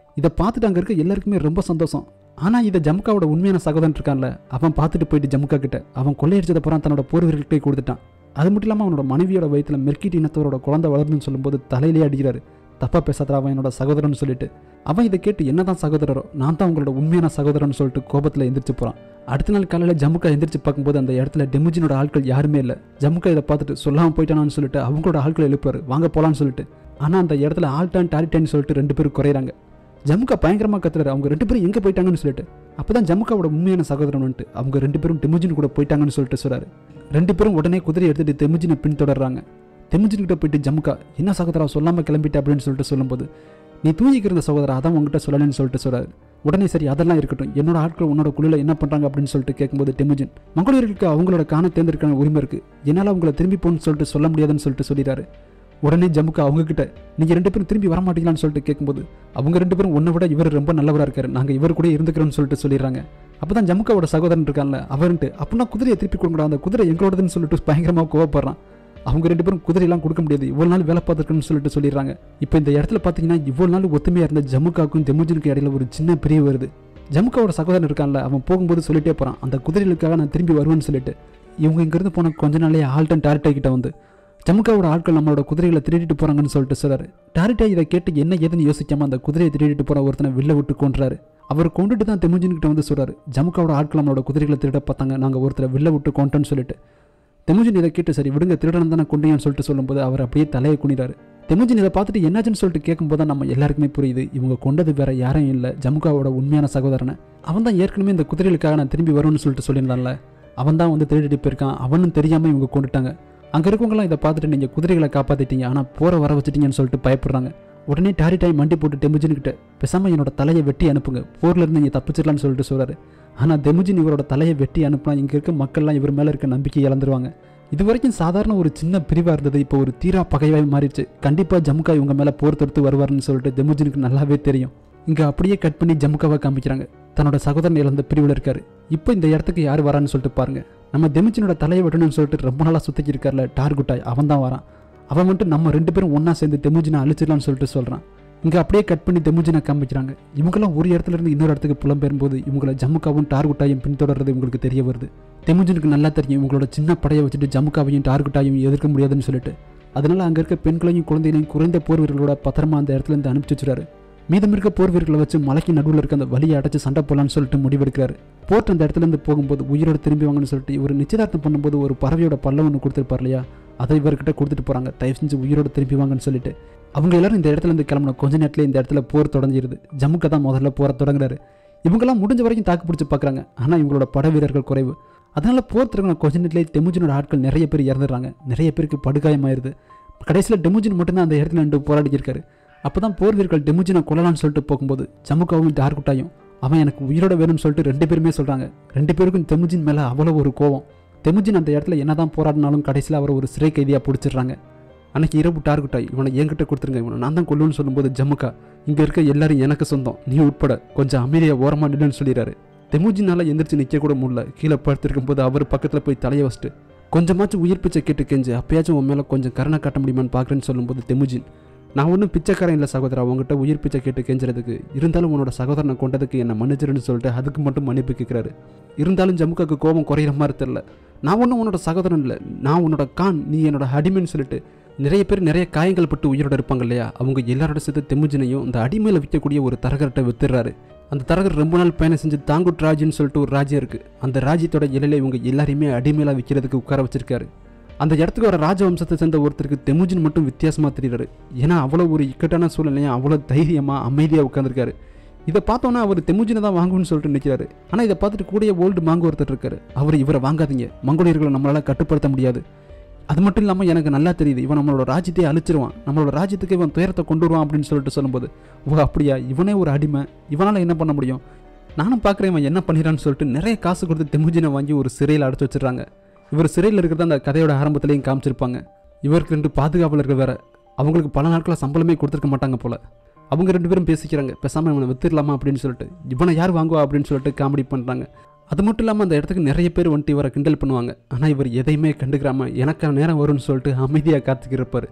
இதை பார்த்துட்டு அங்கே இருக்க எல்லாருக்குமே ரொம்ப சந்தோஷம் ஆனால் இதை ஜமுக்காவோட உண்மையான சகோதரன் இருக்கான்ல அவன் பார்த்துட்டு போயிட்டு ஜமுக்கா கிட்ட அவன் கொள்ளையடிச்சதை புறம் தன்னோட போர் வீரர்கிட்டே கொடுத்துட்டான் அது மட்டும் இல்லாமல் அவனோட மனைவியோட வயித்துல மெர்கிட் இனத்தவரோட குழந்தை வளருதுன்னு சொல்லும்போது தலையிலே அடிக்கிறாரு தப்பா பேசாதடா அவன் என்னோட சகோதரன் சொல்லிட்டு அவன் இதை கேட்டு என்னதான் சகோதரரோ நான் தான் உங்களோட உண்மையான சகோதரன் சொல்லிட்டு கோபத்தில் எந்திரிச்சு போறான் அடுத்த நாள் காலையில் ஜமுக்கா எந்திரிச்சு பார்க்கும்போது அந்த இடத்துல டெமுஜினோட ஆட்கள் யாருமே இல்லை ஜமுக்கா இதை பார்த்துட்டு சொல்லாமல் போயிட்டானான்னு சொல்லிட்டு அவங்களோட ஆட்களை எழுப்புறாரு வாங்க போலான்னு சொல்லிட்டு ஆனால் அந்த இடத்துல ஆல்டான் டாரிட்டான்னு சொல்லிட்டு ரெண்டு பேரும் குறையிறாங்க ஜமுக்கா பயங்கரமாக கத்துறாரு அவங்க ரெண்டு பேரும் எங்கே போயிட்டாங்கன்னு சொல்லிட்டு அப்பதான் ஜமுக்காவோட உண்மையான சகோதரன் வந்துட்டு அவங்க ரெண்டு பேரும் டெமுஜின் கூட போயிட்டாங்கன்னு சொல்லிட்டு சொல்றாரு ரெண்டு பேரும் உடனே குதிரை எடுத்துட்டு தெமுஜினை பின்தொடர்றாங்க தெமுஜின் கிட்ட போயிட்டு ஜமுக்கா என்ன சகோதரா சொல்லாம கிளம்பிட்ட அப்படின்னு சொல்லிட்டு சொல்லும்போது நீ தூங்கிக்கு இருந்த சகோதரா அதான் உங்ககிட்ட சொல்லலன்னு சொல்லிட்டு சொல்றாரு உடனே சரி அதெல்லாம் இருக்கட்டும் என்னோட ஆட்கள் உன்னோட குழுல என்ன பண்றாங்க அப்படின்னு சொல்லிட்டு கேட்கும்போது டெமுஜின் மங்களூருக்கு அவங்களோட காண தேர்ந்தெடுக்கிற உரிமை இருக்கு என்னால் அவங்கள திரும்பி போகணும்னு சொல்லிட்டு சொல்ல முடியாதுன்னு சொல்லிட்டு சொல்லிடுறாரு உடனே ஜமுக்கா அவங்க கிட்ட நீங்க ரெண்டு பேரும் திரும்பி வர மாட்டீங்களான்னு சொல்லிட்டு கேட்கும்போது அவங்க ரெண்டு பேரும் உன்னை விட இவர் ரொம்ப நல்லவரா இருக்காரு நாங்க இவர் கூட இருந்துக்கிறோம்னு சொல்லிட்டு சொல்லிடுறாங்க அப்பதான் ஜமுக்காவோட சகோதரன் இருக்கான்ல அவர்ன்ட்டு அப்படின்னா குதிரையை திருப்பி கொடுங்கடா அந்த குதிரை எங்களோடதுன்னு சொல்லிட்டு பயங்கரமா கோவப்படுறான் அவங்க ரெண்டு பேரும் குதிரையெல்லாம் கொடுக்க முடியாது இவ்வளவு நாள் வேலை பார்த்துருக்குன்னு சொல்லிட்டு சொல்லிடுறாங்க இப்போ இந்த இடத்துல பார்த்தீங்கன்னா இவ்வளவு நாள் ஒத்துமையா இருந்த ஜமுக்காவுக்கும் தெமுஜனுக்கும் இடையில ஒரு சின்ன பிரிவு வருது ஜமுக்காவோட சகோதரன் இருக்கான்ல அவன் போகும்போது சொல்லிட்டே போறான் அந்த குதிரைகளுக்காக நான் திரும்பி வருவேன்னு சொல்லிட்டு இவங்க இங்கிருந்து போன கொஞ்ச நாளே ஆல்டன் டாரிட்டா கிட்ட வந்து ஜமுக்காவோட ஆட்கள் நம்மளோட குதிரைகளை திருடிட்டு போறாங்கன்னு சொல்லிட்டு சொல்றாரு டாரிட்டா இதை கேட்டு என்ன ஏதுன்னு யோசிக்காம அந்த குதிரையை திருடிட்டு போற ஒருத்தனை வில்ல விட்டு கொன்றாரு அவர் கொண்டுட்டு தான் தெமுஜின் கிட்ட வந்து சொல்றாரு ஜமுக்காவோட ஆட்கள் நம்மளோட குதிரைகளை திருட பார்த்தாங்க நாங்க ஒருத்தரை வில்ல விட்டு கொண்டோன்னு சொல்லிட்டு தெமுஜின் இதை கேட்டு சரி விடுங்க திருடனம் தானே கொண்டீங்கன்னு சொல்லிட்டு சொல்லும்போது அவர் அப்படியே தலையை குனிறாரு தெமுஜின் இதை பார்த்துட்டு என்னாச்சுன்னு சொல்லிட்டு கேட்கும்போது தான் நம்ம எல்லாருக்குமே புரியுது இவங்க கொண்டது வேற யாரும் இல்லை ஜமுக்காவோட உண்மையான சகோதரனை அவன் தான் ஏற்கனவே இந்த குதிரைகளுக்காக நான் திரும்பி வரும்னு சொல்லிட்டு சொல்லியிருந்தான்ல அவன் தான் வந்து திருடிட்டு போயிருக்கான் அவனும் தெரியாம இவங்க கொண்டுட்டாங்க அங்க இருக்கவங்களாம் இதை பார்த்துட்டு நீங்க குதிரைகளை காப்பாத்திட்டீங்க ஆனா போற வர வச்சுட்டீங்கன்னு சொல்லிட்டு பயப்படுறாங்க உடனே டாரி டாய் மண்டி போட்டு டெமுஜின் கிட்ட பேசாம என்னோட தலையை வெட்டி அனுப்புங்க போர்ல இருந்து நீங்க தப்பிச்சிடலாம்னு சொல்லிட்டு சொல்றாரு ஆனா டெமுஜின் இவரோட தலையை வெட்டி அனுப்புனா இங்க இருக்க மக்கள்லாம் இவர் மேல இருக்க நம்பிக்கை இழந்துருவாங்க இது வரைக்கும் சாதாரண ஒரு சின்ன பிரிவா இருந்தது இப்போ ஒரு தீரா பகையாய் மாறிடுச்சு கண்டிப்பா ஜமுக்கா இவங்க மேல போர் தொடுத்து வருவார்னு சொல்லிட்டு டெமுஜினுக்கு நல்லாவே தெரியும் இங்க அப்படியே கட் பண்ணி ஜமுக்காவை காமிக்கிறாங்க தன்னோட சகோதரன் இழந்த பிரிவில் இருக்காரு இப்போ இந்த இடத்துக்கு யார் வரான்னு சொல்லிட்டு பாருங்க நம்ம தெமிச்சினோட தலையை வெட்டணும்னு சொல்லிட்டு ரொம்ப நாளாக சுத்திக்கி இருக்கார்ல டார்குட்டாய் அவன் தான் வரான் அவன் வந்துட்டு நம்ம ரெண்டு பேரும் ஒன்றா சேர்ந்து தெமுஜினை அழிச்சிடலாம்னு சொல்லிட்டு சொல்கிறான் இங்கே அப்படியே கட் பண்ணி தெமுஜினை காமிக்கிறாங்க இவங்கெல்லாம் ஒரு இடத்துல இருந்து இன்னொரு இடத்துக்கு புலம்பெயரும்போது இவங்கள ஜமுக்காவும் டார்குட்டாயும் பின்தொடர்றது இவங்களுக்கு தெரிய வருது தெமுஜினுக்கு நல்லா தெரியும் இவங்களோட சின்ன படையை வச்சுட்டு ஜமுக்காவையும் டார்குட்டாயும் எதிர்க்க முடியாதுன்னு சொல்லிட்டு அதனால அங்கே இருக்க பெண்களையும் குழந்தைகளையும் குறைந்த போர் வீரர்களோட பத்திரமா அந்த இடத்துல இருந்து அனுப்பிச்சு வச்சுறாரு மீதம் இருக்க போர் வீரர்களை வச்சு மலைக்கு நடுவில் இருக்க அந்த வழியை அடைச்சு சண்டை போடலான்னு சொல்லிட்டு முடிவெடுக்கிறாரு போர்ட் அந்த இடத்துல இருந்து போகும்போது உயிரோட திரும்பி வாங்கன்னு சொல்லிட்டு இவர் நிச்சயதார்த்தம் பண்ணும்போது ஒரு பறவையோட பல்ல ஒன்று கொடுத்துருப்பார் இல்லையா அதை இவர்கிட்ட கொடுத்துட்டு போறாங்க தயவு செஞ்சு உயிரோட திரும்பி வாங்கன்னு சொல்லிட்டு அவங்க எல்லாரும் இந்த இடத்துல இருந்து கிளம்பின கொஞ்ச நேரத்துல இந்த இடத்துல போர் தொடங்கிடுது ஜம்முக்கு தான் முதல்ல போற தொடங்குறாரு இவங்கெல்லாம் முடிஞ்ச வரைக்கும் தாக்கு பிடிச்சி பார்க்குறாங்க ஆனால் இவங்களோட பட வீரர்கள் குறைவு அதனால போர் தொடங்கின கொஞ்ச நேரத்திலே தெமுஜினோட ஆட்கள் நிறைய பேர் இறந்துடுறாங்க நிறைய பேருக்கு படுகாயமாயிருது கடைசியில் டெமுஜின் மட்டும்தான் அந்த இடத்துல நின்று போராடி இருக்காரு அப்பதான் போர் வீரர்கள் டெமுஜினை கொல்லலாம்னு சொல்லிட்டு போகும்போது ஜமுக்காவும் டார்குட்டாயும் அவன் எனக்கு உயிரோட வேணும்னு சொல்லிட்டு ரெண்டு பேருமே சொல்றாங்க ரெண்டு பேருக்கும் தெமுஜின் மேல அவ்வளோ ஒரு கோவம் தெமுஜின் அந்த இடத்துல என்னதான் போராடினாலும் கடைசியில் அவரை ஒரு சிறை கைதியாக பிடிச்சிடுறாங்க அன்னைக்கு இரவு டார்குட்டாய் இவனை என்கிட்ட கொடுத்துருங்க இவனை நான் தான் கொல்லுன்னு சொல்லும்போது ஜம்முக்கா இங்க இருக்க எல்லாரும் எனக்கு சொந்தம் நீ உட்பட கொஞ்சம் அமைதியா ஓரமா நில்லுன்னு சொல்லிடுறாரு தெமுஜினால எந்திரிச்சு நிக்க கூட முடியல கீழே படுத்திருக்கும் போது அவர் பக்கத்துல போய் தலையை வச்சுட்டு கொஞ்சமாச்சும் உயிர் பிச்சை கேட்டு கெஞ்சு அப்பயாச்சும் உன் மேல கொஞ்சம் கருணை காட்ட முடியுமான்னு பார்க்குறேன்னு சொல்லும்போது தெமுஜின் நான் ஒன்றும் பிச்சைக்காரன் இல்லை சகோதரா உங்ககிட்ட உயிர் பிச்சை கேட்டு கெஞ்சுறதுக்கு இருந்தாலும் உன்னோட சகோதரனை கொண்டதுக்கு என்னை மன்னிச்சிருன்னு சொல்லிட்டு அதுக்கு மட்டும் மன்னிப்பு கேட்குறாரு இருந்தாலும் ஜம்முக்காக்கு கோபம் குறையிற மாதிரி தெரில நான் ஒன்றும் உன்னோட சகோதரன் இல்லை நான் உன்னோட கான் நீ என்னோட அடிமைன்னு சொல்லிட்டு நிறைய பேர் நிறைய காயங்கள் பட்டு உயிரோட இருப்பாங்க இல்லையா அவங்க எல்லாரோட சேர்த்து தெமுஜினையும் இந்த அடிமையில் விற்கக்கூடிய ஒரு தரகர்கிட்ட வித்துடுறாரு அந்த தரகர் ரொம்ப நாள் பயணம் செஞ்சு தாங்குட் ராஜ்யன்னு சொல்லிட்டு ஒரு ராஜ்யம் இருக்குது அந்த ராஜ்யத்தோட இலையில இவங்க எல்லாரையுமே அடிமையில விற்கிறதுக்கு உட்கார வச்சிருக்காரு அந்த இடத்துக்கு வர ராஜவம்சத்தை சேர்ந்த ஒருத்தருக்கு தெமுஜின் மட்டும் வித்தியாசமாக தெரியுறாரு ஏன்னா அவ்வளோ ஒரு இக்கட்டான சூழ்நிலையும் அவ்வளோ தைரியமாக அமைதியாக உட்காந்துருக்காரு இதை பார்த்தோன்னா அவர் தெமுஜினை தான் வாங்குன்னு சொல்லிட்டு நிற்கிறாரு ஆனால் இதை பார்த்துட்டு கூடிய ஓல்டு மாங்கு ஒருத்தர் இருக்காரு அவர் இவரை வாங்காதீங்க மங்கோலியர்களை நம்மளால கட்டுப்படுத்த முடியாது அது மட்டும் இல்லாமல் எனக்கு நல்லா தெரியுது இவன் நம்மளோட ராஜ்யத்தையே அழிச்சிருவான் நம்மளோட ராஜ்யத்துக்கு இவன் துயரத்தை கொண்டு வருவான் அப்படின்னு சொல்லிட்டு சொல்லும்போது ஓ அப்படியா இவனே ஒரு அடிமை இவனால் என்ன பண்ண முடியும் நானும் பார்க்குறேன் இவன் என்ன பண்ணிடுறான்னு சொல்லிட்டு நிறைய காசு கொடுத்து தெமுஜினை வாங்கி ஒரு சிறையில் அடைச்சு வச்சிடுறாங்க இவர் சிறையில் இருக்கிறத அந்த கதையோட ஆரம்பத்துலேயும் காமிச்சிருப்பாங்க இவருக்கு ரெண்டு பாதுகாவலர்கள் வேற அவங்களுக்கு பல நாட்களாக சம்பளமே கொடுத்துருக்க மாட்டாங்க போல அவங்க ரெண்டு பேரும் பேசிக்கிறாங்க பேசாமல் இவனை வித்துடலாமா அப்படின்னு சொல்லிட்டு இவனை யார் வாங்குவா அப்படின்னு சொல்லிட்டு காமெடி பண்ணுறாங்க அது மட்டும் இல்லாமல் அந்த இடத்துக்கு நிறைய பேர் வந்துட்டு இவரை கிண்டல் பண்ணுவாங்க ஆனால் இவர் எதையுமே கண்டுக்கிறாம எனக்கான நேரம் வரும்னு சொல்லிட்டு அமைதியாக காத்துக்கிருப்பார்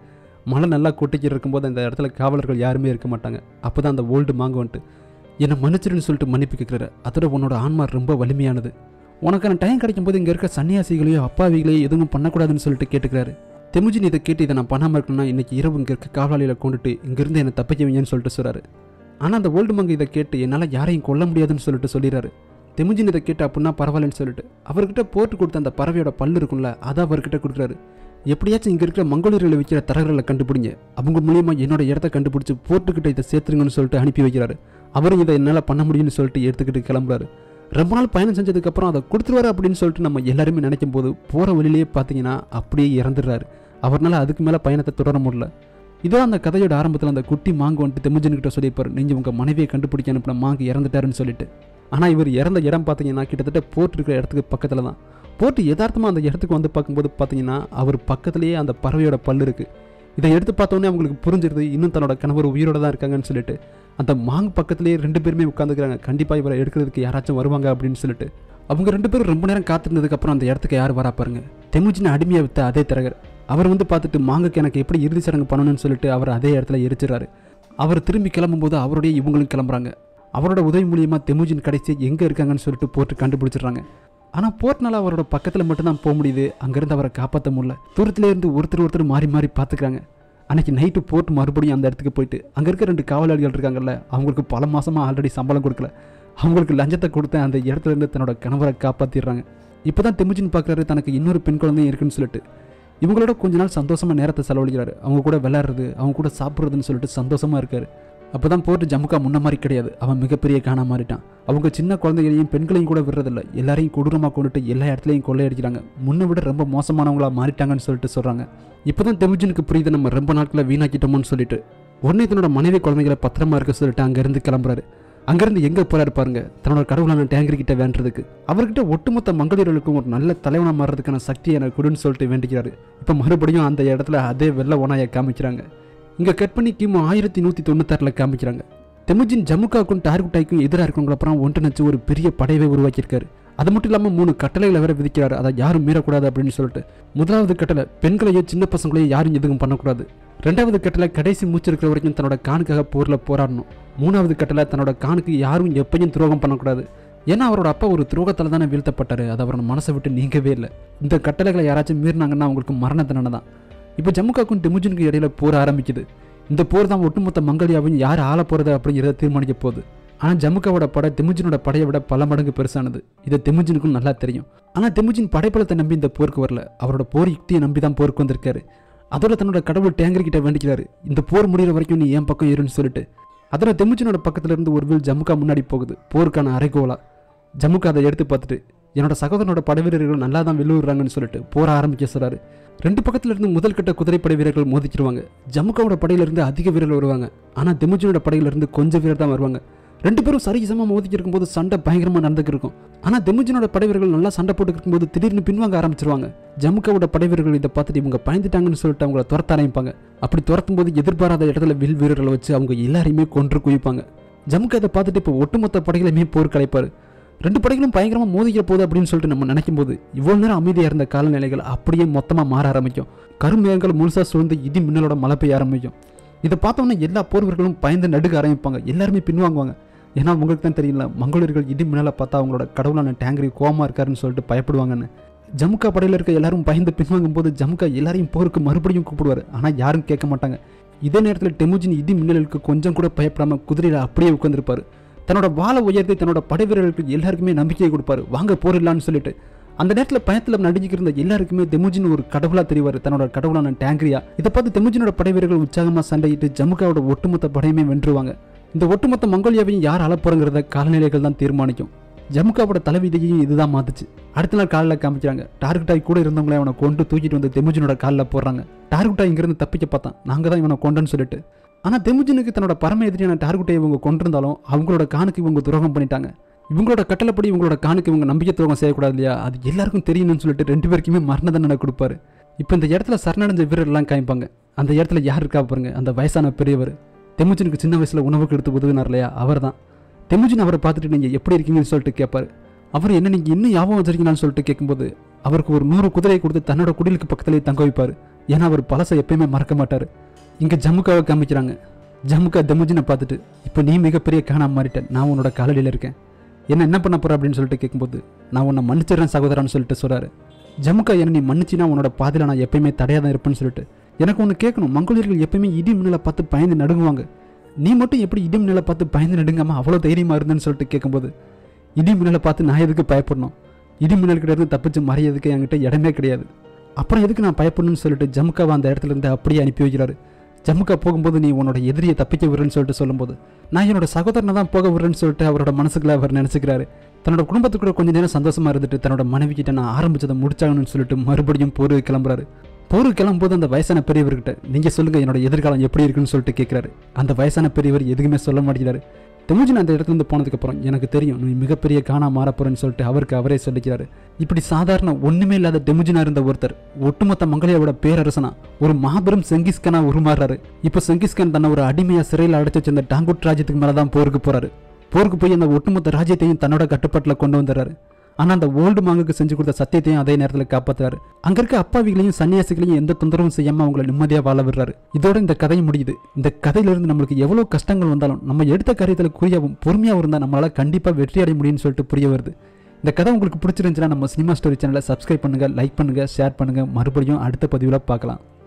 மழை நல்லா கொட்டிக்கிட்டு இருக்கும்போது அந்த இடத்துல காவலர்கள் யாருமே இருக்க மாட்டாங்க அப்போ தான் அந்த ஓல்டு மாங்கு வந்துட்டு என்னை மன்னிச்சிருன்னு சொல்லிட்டு மன்னிப்பு கேட்குறாரு அதோட உன்னோட ஆன்மா ரொம்ப வலிமையானது உனக்கான டைம் கிடைக்கும் போது இங்கே இருக்க சன்னியாசிகளையோ அப்பாவிகளையோ எதுவும் பண்ணக்கூடாதுன்னு சொல்லிட்டு கேட்டுக்கிறாரு தெமுஜின் இதை கேட்டு இதை நான் பண்ணாமல் இருக்கணும்னா இன்னைக்கு இரவு இங்கே இருக்க காவலாளியில் கொண்டுட்டு இங்கேருந்து என்னை தப்பிக்க வைங்கன்னு சொல்லிட்டு சொல்கிறாரு ஆனால் அந்த ஓல்டு மங்க இதை கேட்டு என்னால் யாரையும் கொல்ல முடியாதுன்னு சொல்லிட்டு சொல்லிடுறாரு தெமுஜின் இதை கேட்டு அப்படின்னா பரவாயில்லன்னு சொல்லிட்டு அவர்கிட்ட போட்டு கொடுத்த அந்த பறவையோட பல்லு இருக்கும்ல அதை அவர்கிட்ட கொடுக்குறாரு எப்படியாச்சும் இங்கே இருக்கிற மங்கோலியர்களை விற்கிற தரகர்களை கண்டுபிடிங்க அவங்க மூலியமா என்னோட இடத்த கண்டுபிடிச்சி போர்ட்டுக்கிட்ட இதை சேர்த்துருங்கன்னு சொல்லிட்டு அனுப்பி வைக்கிறாரு அவரும் இதை என்னால் பண்ண முடியும்னு சொல்லிட்டு எடுத்துக்கிட்டு கிளம்புறாரு ரொம்ப நாள் பயணம் செஞ்சதுக்கப்புறம் அதை கொடுத்துருவாரு அப்படின்னு சொல்லிட்டு நம்ம எல்லாருமே நினைக்கும் போது போகிற வழியிலேயே பார்த்தீங்கன்னா அப்படியே இறந்துடுறாரு அவர்னால அதுக்கு மேலே பயணத்தை தொடர முடியல இதோ அந்த கதையோட ஆரம்பத்தில் அந்த குட்டி மாங்கு வந்துட்டு தெமுஜன்கிட்ட சொல்லியிருப்பாரு நீங்கள் உங்கள் மனைவியை கண்டுபிடிக்க அனுப்பின மாங்கு இறந்துட்டாருன்னு சொல்லிட்டு ஆனால் இவர் இறந்த இடம் பார்த்தீங்கன்னா கிட்டத்தட்ட போர்ட் இருக்கிற இடத்துக்கு பக்கத்தில் தான் போட்டு யதார்த்தமாக அந்த இடத்துக்கு வந்து பார்க்கும்போது பார்த்தீங்கன்னா அவர் பக்கத்துலேயே அந்த பறவையோட பல்லு இருக்குது இதை எடுத்து பார்த்தோன்னே அவங்களுக்கு புரிஞ்சிருது இன்னும் தன்னோட கணவர் உயிரோட தான் இருக்காங்கன்னு சொல்லிட்டு அந்த மாங்கு பக்கத்துலேயே ரெண்டு பேருமே உட்காந்துக்கிறாங்க கண்டிப்பாக இவரை எடுக்கிறதுக்கு யாராச்சும் வருவாங்க அப்படின்னு சொல்லிட்டு அவங்க ரெண்டு பேரும் ரொம்ப நேரம் காத்திருந்ததுக்கப்புறம் அந்த இடத்துக்கு யார் வரா பாருங்க தெமுஜின அடிமையை வித்த அதே தரகர் அவர் வந்து பார்த்துட்டு மாங்குக்கு எனக்கு எப்படி இறுதி சடங்கு பண்ணணும்னு சொல்லிட்டு அவர் அதே இடத்துல எரிச்சிடறாரு அவர் திரும்பி கிளம்பும்போது அவருடைய இவங்களும் கிளம்புறாங்க அவரோட உதவி மூலியமாக தெமுஜின் கடைசி எங்கே இருக்காங்கன்னு சொல்லிட்டு போட்டு கண்டுபிடிச்சிடுறாங்க ஆனால் போர்ட்னால அவரோட பக்கத்தில் மட்டும்தான் போக முடியுது அங்கேருந்து அவரை காப்பாற்ற முடியல தூரத்துல இருந்து ஒருத்தர் ஒருத்தர் மாறி மாறி பார்த்துக்கிறாங்க அன்னைக்கு நைட்டு போட்டு மறுபடியும் அந்த இடத்துக்கு போயிட்டு அங்கே இருக்க ரெண்டு காவலாளிகள் இருக்காங்கல்ல அவங்களுக்கு பல மாசமா ஆல்ரெடி சம்பளம் கொடுக்கல அவங்களுக்கு லஞ்சத்தை கொடுத்து அந்த இடத்துல இருந்து தன்னோட கணவரை காப்பாற்றிடுறாங்க இப்போ தான் தெமுஜின் பார்க்குறாரு தனக்கு இன்னொரு பெண் குழந்தையும் இருக்குன்னு சொல்லிட்டு இவங்களோட கொஞ்ச நாள் சந்தோஷமா நேரத்தை செலவழிக்கிறாரு அவங்க கூட விளையாடுறது அவங்க கூட சாப்பிட்றதுன்னு சொல்லிட்டு சந்தோஷமா இருக்காரு அப்போ தான் போட்டு ஜம்முக்கா முன்ன மாதிரி கிடையாது அவன் மிகப்பெரிய காணா மாறிட்டான் அவங்க சின்ன குழந்தைகளையும் பெண்களையும் கூட விடுறதில்ல எல்லாரையும் கொடூரமாக கொண்டுட்டு எல்லா இடத்துலையும் கொள்ளையடிக்கிறாங்க முன்னை விட ரொம்ப மோசமானவங்களா மாறிட்டாங்கன்னு சொல்லிட்டு சொல்கிறாங்க இப்போ தான் தெமுஜனுக்கு புரியுது நம்ம ரொம்ப நாட்களை வீணாக்கிட்டோமோன்னு சொல்லிட்டு உடனே தன்னோட மனைவி குழந்தைகளை பத்திரமா இருக்க சொல்லிட்டு அங்கேருந்து கிளம்புறாரு அங்கேருந்து எங்கே போறாரு பாருங்க தன்னோட கடவுளான டேங்கர் கிட்ட வேண்டுறதுக்கு அவர்கிட்ட ஒட்டுமொத்த மங்களிர்களுக்கும் ஒரு நல்ல தலைவனா மாறுறதுக்கான சக்தி எனக்கு கொடுன்னு சொல்லிட்டு வேண்டிக்கிறாரு இப்போ மறுபடியும் அந்த இடத்துல அதே வெள்ளை ஓனாயை காமிக்கிறாங்க இங்கே கட் பண்ணி கிமு ஆயிரத்தி நூற்றி தொண்ணூத்தாறில் காமிக்கிறாங்க தெமுஜின் ஜம்முக்காவுக்கும் டார்குட்டாய்க்கும் எதிராக இருக்கவங்கள அப்புறம் ஒன்றிணைச்சு ஒரு பெரிய படையவை உருவாக்கியிருக்காரு அது மட்டும் இல்லாமல் மூணு கட்டளைகளை வேற விதிக்கிறாரு அதை யாரும் மீறக்கூடாது அப்படின்னு சொல்லிட்டு முதலாவது கட்டளை பெண்களையோ சின்ன பசங்களையோ யாரும் எதுவும் பண்ணக்கூடாது ரெண்டாவது கட்டளை கடைசி மூச்சு இருக்கிற வரைக்கும் தன்னோட காணுக்காக போரில் போராடணும் மூணாவது கட்டளை தன்னோட காணுக்கு யாரும் எப்பயும் துரோகம் பண்ணக்கூடாது ஏன்னா அவரோட அப்பா ஒரு துரோகத்தில் தானே வீழ்த்தப்பட்டாரு அது அவரோட மனசை விட்டு நீங்கவே இல்லை இந்த கட்டளைகளை யாராச்சும் மீறினாங்கன்னா அவங்களுக்கு மரண தண்டனை தான் இப்போ ஜம்முக்காக்கும் டெமுஜனுக்கு இடையில போர் ஆரம்பிக்குது இந்த போர் தான் ஒட்டுமொத்த மங்கோலியாவையும் யார் ஆள போகிறது அப்படிங்கிறத தீர்மானிக்க போகுது ஆனால் ஜம்முக்காவோட படை தெமுஜினோட படையை விட பல மடங்கு பெருசானது இது தெமுஜினுக்கும் நல்லா தெரியும் ஆனால் தெமுஜின் படைப்பலத்தை நம்பி இந்த போருக்கு வரல அவரோட போர் யுக்தியை நம்பி தான் போருக்கு வந்திருக்காரு அதோட தன்னோட கடவுள் டேங்கர் கிட்ட வேண்டிக்கிறாரு இந்த போர் முடிகிற வரைக்கும் நீ என் பக்கம் இருன்னு சொல்லிட்டு அதோட தெமுஜினோட பக்கத்துல இருந்து ஒரு வில் ஜம்முக்கா முன்னாடி போகுது போருக்கான அரைகோலா ஜம்முக்கா அதை எடுத்து பார்த்துட்டு என்னோட சகோதரனோட படை வீரர்கள் நல்லா தான் வெள்ளுறாங்கன்னு சொல்லிட்டு போர ஆரம்பிக்க சொல்றாரு ரெண்டு பக்கத்துல இருந்து முதல் கட்ட குதிரைப்படை வீரர்கள் மோதிக்கிடுவாங்க ஜம்முக்காவோட படையில இருந்து அதிக வீரர்கள் வருவாங்க ஆனா தெமுஜினோட படையில இருந்து கொஞ்சம் வீரர் தான் வருவாங்க ரெண்டு பேரும் சரிசமா மோதிக்கு இருக்கும்போது சண்டை பயங்கரமா நடந்துக்கு இருக்கும் ஆனா தெமுஜினோட படைவீரர்கள் நல்லா சண்டை போட்டு இருக்கும்போது திடீர்னு பின்வாங்க ஆரம்பிச்சிருவாங்க ஜம்முக்காவோட படைவீரர்கள் இதை பார்த்துட்டு இவங்க பயந்துட்டாங்கன்னு சொல்லிட்டு அவங்கள துரத்த ஆரம்பிப்பாங்க அப்படி துரத்தும் போது எதிர்பாராத இடத்துல வில் வீரர்களை வச்சு அவங்க எல்லாரையுமே கொன்று குவிப்பாங்க ஜம்முக்கா இதை பார்த்துட்டு இப்போ ஒட்டுமொத்த படைகளையுமே போர் கலைப்பாரு ரெண்டு படைகளும் பயங்கரமாக மோதிக்கிற போகுது அப்படின்னு சொல்லிட்டு நம்ம நினைக்கும் போது இவ்வளோ நேரம் அமைதியாக இருந்த காலநிலைகள் அப்படியே மொத்தமாக மாற ஆரம்பிக்கும் கருமேகங்கள் முழுசாக சூழ்ந்து இடி மின்னலோட மழை பெய்ய ஆரம்பிக்கும் இதை பார்த்தோன்னே எல்லா போர்வர்களும் பயந்து நடுக்க ஆரம்பிப்பாங்க எல்லாருமே பின்வாங்குவாங்க ஏன்னா உங்களுக்கு தான் தெரியல மங்கோலியர்கள் இடி மின்னலை பார்த்தா அவங்களோட கடவுளான டேங்கரி கோமா இருக்காருன்னு சொல்லிட்டு பயப்படுவாங்கன்னு ஜமுக்கா படையில் இருக்க எல்லாரும் பயந்து பின்வாங்கும் போது ஜமுக்கா எல்லாரையும் போருக்கு மறுபடியும் கூப்பிடுவார் ஆனால் யாரும் கேட்க மாட்டாங்க இதே நேரத்தில் டெமுஜின் இடி மின்னலுக்கு கொஞ்சம் கூட பயப்படாமல் குதிரையில் அப்படியே உட்காந்துருப்பாரு தன்னோட வாளை உயர்த்தி தன்னோட படை வீரர்களுக்கு எல்லாருக்குமே நம்பிக்கையை கொடுப்பாரு வாங்க போரிடலான்னு சொல்லிட்டு அந்த நேரத்தில் பயத்தில் நடுங்கிட்டு இருந்த எல்லாருக்குமே தெமுஜின் ஒரு கடவுளா தெரிவார் தன்னோட கடவுளான டேங்கிரியா இதை பார்த்து தெமுஜினோட படை வீரர்கள் உற்சாகமாக சண்டையிட்டு ஜமுக்காவோட ஒட்டுமொத்த படையுமே வென்றுவாங்க இந்த ஒட்டுமொத்த மங்கோலியாவையும் யார் அழப்போறங்கிறத காலநிலைகள் தான் தீர்மானிக்கும் ஜமுக்காவோட தலைவிதியையும் இதுதான் மாத்துச்சு அடுத்த நாள் காலில் காமிக்கிறாங்க டார்குட்டாய் கூட இருந்தவங்களே அவனை கொண்டு தூக்கிட்டு வந்து தெமுஜினோட காலில் போடுறாங்க டார்குட்டாய் இங்கிருந்து தப்பிக்க பார்த்தான் நாங்கள் தான் இவனை கொண்டோன்னு சொல்லிட்டு ஆனால் தெமுஜினுக்கு தன்னோட பரம எதிரியான டார்குட்டையை இவங்க கொண்டிருந்தாலும் அவங்களோட காணுக்கு இவங்க துரோகம் பண்ணிட்டாங்க இவங்களோட கட்டளைப்படி இவங்களோட காணுக்கு இவங்க நம்பிக்கை துரோகம் செய்யக்கூடாது இல்லையா அது எல்லாருக்கும் தெரியணும்னு சொல்லிட்டு ரெண்டு பேருக்குமே மரண தண்டனை கொடுப்பாரு இப்போ இந்த இடத்துல சரணடைஞ்ச வீரர்லாம் காமிப்பாங்க அந்த இடத்துல யார் இருக்கா பாருங்க அந்த வயசான பெரியவர் தெமுஜினுக்கு சின்ன வயசில் உணவுக்கு எடுத்து உதவினார் இல்லையா அவர் தான் தெமுஜின் அவரை பார்த்துட்டு நீங்கள் எப்படி இருக்கீங்கன்னு சொல்லிட்டு கேட்பாரு அவர் என்ன நீங்கள் இன்னும் ஞாபகம் வச்சிருக்கீங்களான்னு சொல்லிட்டு கேட்கும்போது அவருக்கு ஒரு நூறு குதிரையை கொடுத்து தன்னோட குடிலுக்கு பக்கத்துலேயே தங்க வைப்பார் ஏன்னா அவர் பழசை எப்பயுமே மறக்க மாட்டார் இங்கே ஜம்முக்காவை காமிக்கிறாங்க ஜம்முக்கா தெமுஜினை பார்த்துட்டு இப்போ நீ மிகப்பெரிய காணாம மாறிட்ட நான் உன்னோட காலடியில் இருக்கேன் என்ன என்ன பண்ண போற அப்படின்னு சொல்லிட்டு கேட்கும்போது நான் உன்னை மன்னிச்சிடுறேன் சகோதரான்னு சொல்லிட்டு சொல்றாரு ஜம்முக்கா என்ன நீ மன்னிச்சினா உன்னோட பாதையில் நான் எப்பயுமே தடையாக தான் இருப்பேன்னு சொல்லிட்டு எனக்கு ஒன்று கேட்கணும் மங்கோலியர்கள் எப்பயுமே இடி மின்னலை பார்த்து பயந்து நடுங்குவாங்க நீ மட்டும் எப்படி இடி மின்னலை பார்த்து பயந்து நடுங்காம அவ்வளோ தைரியமா இருந்தேன்னு சொல்லிட்டு கேட்கும்போது இடி மின்னலை பார்த்து நான் எதுக்கு பயப்படணும் இடி மின்னல் கிட்ட இருந்து தப்பிச்சு மறையதுக்கு என்கிட்ட இடமே கிடையாது அப்புறம் எதுக்கு நான் பயப்படணும்னு சொல்லிட்டு ஜம்முக்காவை அந்த இடத்துல இருந்து அப்படியே அனுப்பி வைக்கிறாரு ஜம்முக்கா போகும்போது நீ உன்னோட எதிரியை தப்பிக்க விடுறேன்னு சொல்லிட்டு சொல்லும்போது நான் என்னோட சகோதரனை தான் போக விடுறேன்னு சொல்லிட்டு அவரோட மனசுக்குள்ள அவர் நினைச்சுக்கிறாரு தன்னோட குடும்பத்துக்கூட கொஞ்ச நேரம் சந்தோஷமா இருந்துட்டு தன்னோட மனைவி கிட்ட நான் ஆரம்பிச்சதை முடிச்சாகணும்னு சொல்லிட்டு மறுபடியும் போருக்கு கிளம்புறாரு போருக்கு கிளம்பும்போது அந்த வயசான பெரியவர்கிட்ட நீங்க சொல்லுங்க என்னோட எதிர்காலம் எப்படி இருக்குன்னு சொல்லிட்டு கேட்கிறாரு அந்த வயசான பெரியவர் எதுவுமே சொல்ல மாட்டேங்கிறாரு தெமுஜின் அந்த இடத்துல இருந்து போனதுக்கப்புறம் எனக்கு தெரியும் நீ மிகப்பெரிய காணா மாற போறேன்னு சொல்லிட்டு அவருக்கு அவரே சொல்லிக்கிறாரு இப்படி சாதாரண ஒண்ணுமே இல்லாத டெமுஜினா இருந்த ஒருத்தர் ஒட்டுமொத்த மங்களையோட பேரரசனா ஒரு மாபெரும் செங்கிஸ்கனா உருமாறுறாரு இப்போ செங்கிஸ்கான் தன்னை ஒரு அடிமையா சிறையில் அடைச்சு வச்சிருந்த டாங்குட் ராஜ்யத்துக்கு மேல தான் போருக்கு போறாரு போருக்கு போய் அந்த ஒட்டுமொத்த ராஜ்யத்தையும் தன்னோட கட்டுப்பாட்டில் கொண்டு வந்துடுறாரு ஆனா அந்த ஓல்டு மாங்குக்கு செஞ்சு கொடுத்த சத்தியத்தையும் அதே நேரத்தில் காப்பாத்துறாரு அங்க இருக்க அப்பாவிகளையும் சன்னியாசிகளையும் எந்த தொந்தரவும் செய்யாம அவங்கள நிம்மதியா வாழ விடுறாரு இதோட இந்த கதை முடியுது இந்த கதையில இருந்து நம்மளுக்கு எவ்வளவு கஷ்டங்கள் வந்தாலும் நம்ம எடுத்த காரியத்தில் குறியாவும் பொறுமையாவும் இருந்தா நம்மளால கண்டிப்பா வெற்றி அடைய முடியும்னு சொல்லிட்டு புரிய வருது இந்த கதை உங்களுக்கு பிடிச்சிருந்துச்சுன்னா நம்ம சினிமா ஸ்டோரி சேனலை சப்ஸ்கிரைப் பண்ணுங்க லைக் பண்ணுங்க ஷேர் பண்ணுங்க மறுபடியும் அடுத்த பதிவில் பார்க்கலாம்